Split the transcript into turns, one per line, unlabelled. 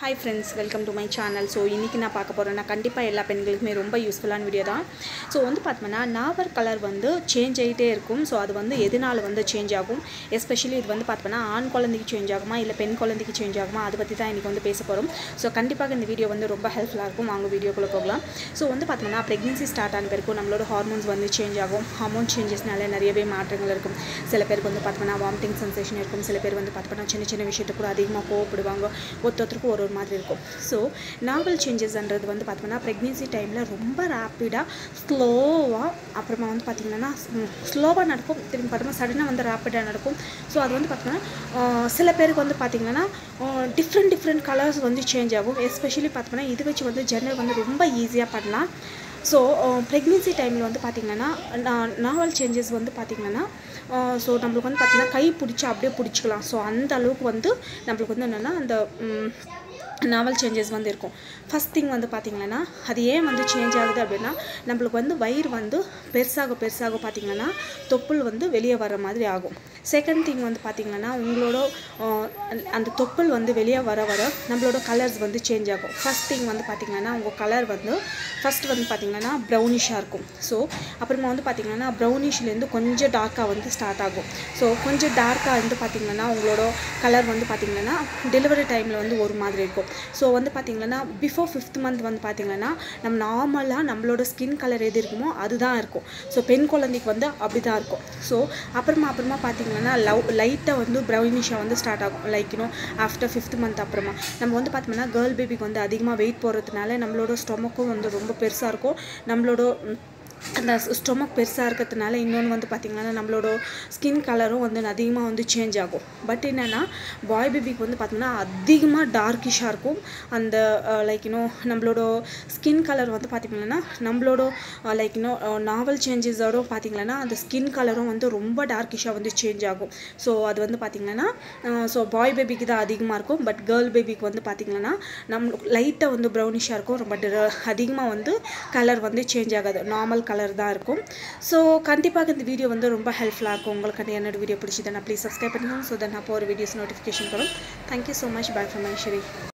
hi friends welcome to my channel so இன்றைக்கி நான் பார்க்க போகிறேன்னா கண்டிப்பாக எல்லா பெண்களுக்குமே ரொம்ப யூஸ்ஃபுல்லான வீடியோ தான் ஸோ வந்து பார்த்தோம்னா நாவர் கலர் வந்து சேஞ்ச் ஆகிட்டே இருக்கும் ஸோ அது வந்து எதனால் வந்து சேஞ்ச் ஆகும் எஸ்பெஷலி இது வந்து பார்த்தோம்னா ஆண் குழந்தைக்கு சேஞ்ச் ஆகுமா இல்லை பெண் குழந்தைக்கு சேஞ்ச் ஆகுமா அதை பற்றி தான் இன்றைக்கி வந்து பேச போகிறோம் ஸோ கண்டிப்பாக இந்த வீடியோ வந்து ரொம்ப ஹெல்ப்ஃபுல்லாக இருக்கும் வாங்க வீடியோக்குள்ளே போகலாம் ஸோ வந்து பார்த்தோம்னா ப்ரெக்னென்சி ஸ்டார்ட் ஆன பிறகு நம்மளோட ஹார்மோன்ஸ் வந்து சேஞ்ச் ஆகும் ஹார்மோன் சேஞ்சஸ்னால நிறையவே மாற்றங்கள் இருக்கும் சில பேருக்கு வந்து பார்த்தோம்னா வாமிட்டிங் சென்சேஷன் இருக்கும் சில பேர் வந்து பார்த்தோம்னா சின்ன சின்ன விஷயத்துக்கு கூட அதிகமாக கோவப்படுவாங்க ஒருத்தருக்கும் ஒரு ஒரு மாதிரி இருக்கும் ஸோ நாவல் சேஞ்சஸ்ன்றது வந்து பார்த்தோம்னா ப்ரெக்னென்சி டைமில் ரொம்ப ரேப்பிடாக ஸ்லோவாக அப்புறமா வந்து பார்த்திங்கன்னா ஸ்லோவாக நடக்கும் திரும்பி பார்த்தோம்னா சடனாக வந்து ரேப்பிடாக நடக்கும் ஸோ அது வந்து பார்த்தோம்னா ஆஹ், சில பேருக்கு வந்து பார்த்திங்கன்னா டிஃப்ரெண்ட் டிஃப்ரெண்ட் கலர்ஸ் வந்து சேஞ்ச் ஆகும் எஸ்பெஷலி பார்த்தோம்னா இது வச்சு வந்து ஜெனரல் வந்து ரொம்ப ஈஸியாக பண்ணலாம் ஸோ ப்ரெக்னென்சி டைமில் வந்து பார்த்திங்கன்னா நாவல் சேஞ்சஸ் வந்து பார்த்திங்கன்னா ஸோ நம்மளுக்கு வந்து பார்த்திங்கன்னா கை பிடிச்சி அப்படியே பிடிச்சிக்கலாம் ஸோ அந்த அளவுக்கு வந்து நம்மளுக்கு வந்து என்னென்னா அந்த ம், நாவல் சேஞ்சஸ் வந்து இருக்கும் ஃபஸ்ட் திங் வந்து பார்த்திங்கன்னா அது ஏன் வந்து சேஞ்ச் ஆகுது அப்படின்னா நம்மளுக்கு வந்து வயிறு வந்து பெருசாக பெருசாக பார்த்திங்கன்னா தொப்புள் வந்து வெளியே வர மாதிரி ஆகும் செகண்ட் திங் வந்து பார்த்திங்கன்னா உங்களோட ஆஹ், அந்த தொப்புள் வந்து வெளியே வர வர நம்மளோட கலர்ஸ் வந்து சேஞ்ச் ஆகும் ஃபஸ்ட் திங் வந்து பார்த்திங்கன்னா உங்கள் கலர் வந்து ஃபஸ்ட் வந்து பார்த்திங்கன்னா ப்ரௌனிஷாக இருக்கும் ஸோ அப்புறமா வந்து பார்த்திங்கன்னா ப்ரௌனிஷ்லேருந்து கொஞ்சம் டார்க்காக வந்து ஸ்டார்ட் ஆகும் ஸோ கொஞ்சம் டார்க்காக வந்து பார்த்திங்கன்னா உங்களோட கலர் வந்து பார்த்திங்கன்னா டெலிவரி டைமில் வந்து ஒரு மாதிரி இருக்கும் ஸோ வந்து பார்த்திங்கன்னா பிஃபோர் ஃபிஃப்த் மந்த் வந்து பார்த்திங்கன்னா நம்ம நார்மலாக நம்மளோட ஸ்கின் கலர் எது இருக்குமோ அதுதான் இருக்கும் ஸோ பெண் குழந்தைக்கு வந்து அப்படி தான் இருக்கும் ஸோ அப்புறமா அப்புறமா பார்த்திங்கன்னா லவ் லைட்டாக வந்து ப்ரௌனிஷாக வந்து ஸ்டார்ட் ஆகும் லைக் இன்னும் ஆஃப்டர் ஃபிஃப்த் மந்த் அப்புறமா நம்ம வந்து பார்த்தோம்னா கேர்ள் பேபிக்கு வந்து அதிகமாக வெயிட் போடுறதுனால நம்மளோட ஸ்டொமக்கும் வந்து ரொம்ப பெருசாக இருக்கும் நம்மளோட ம், அந்த ஸ்டொமக் பெருசாக இருக்கிறதுனால இன்னொன்று வந்து பார்த்திங்கன்னா நம்மளோட ஸ்கின் கலரும் வந்து அதிகமாக வந்து சேஞ்ச் ஆகும் பட் என்னென்னா பாய் பேபிக்கு வந்து பார்த்திங்கன்னா அதிகமாக டார்க்கிஷாக இருக்கும் அந்த லைக் இன்னும் நம்மளோட ஸ்கின் கலர் வந்து பார்த்திங்கன்னா நம்மளோட லைக் இன்னும் நாவல் சேஞ்சஸோட பார்த்திங்கன்னா அந்த ஸ்கின் கலரும் வந்து ரொம்ப டார்க்கிஷாக வந்து சேஞ்ச் ஆகும் ஸோ அது வந்து பார்த்திங்கன்னா ஸோ பாய் பேபிக்கு தான் அதிகமாக இருக்கும் பட் கேர்ள் பேபிக்கு வந்து பார்த்திங்கன்னா நம்ம லைட்டாக வந்து ப்ரௌனிஷாக இருக்கும் பட் அதிகமாக வந்து கலர் வந்து சேஞ்ச் ஆகாது நார்மல் கலர் தான் இருக்கும் ஸோ கண்டிப்பாக இந்த வீடியோ வந்து ரொம்ப ஹெல்ப்ஃபுல்லாக இருக்கும் உங்களுக்கு என்னோட வீடியோ பிடிச்சதுன்னா ப்ளீஸ் சப்ஸ்கிரைப் பண்ணிக்கோங்க ஸோ தன் அப்போ ஒரு வீடியோஸ் நோட்டிஃபிகேஷன் வரும் thank you so much bye from Ishari